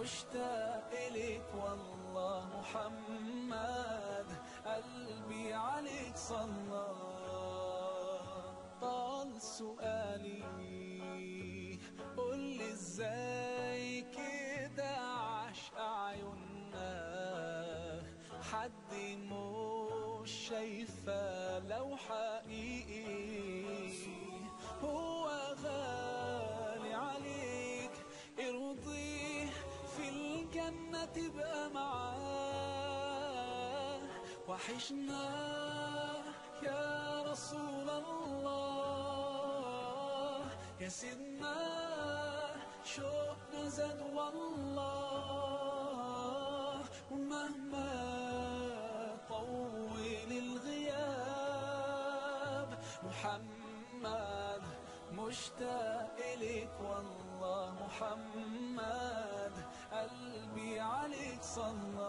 مشتاق إليك والله محمد قلبي عليك صلى طال سؤالي قل لي ازاي كده عشق عيوننا حد مش شايفة لو حقيقي هو غالي عليك ارضيه في الجنة تبقى معاه وحشنا يا رسول الله يا سيدنا شوقنا زاد والله ومهما طول الغياب محمد مشتاق إليك والله محمد قلبي عليك صلى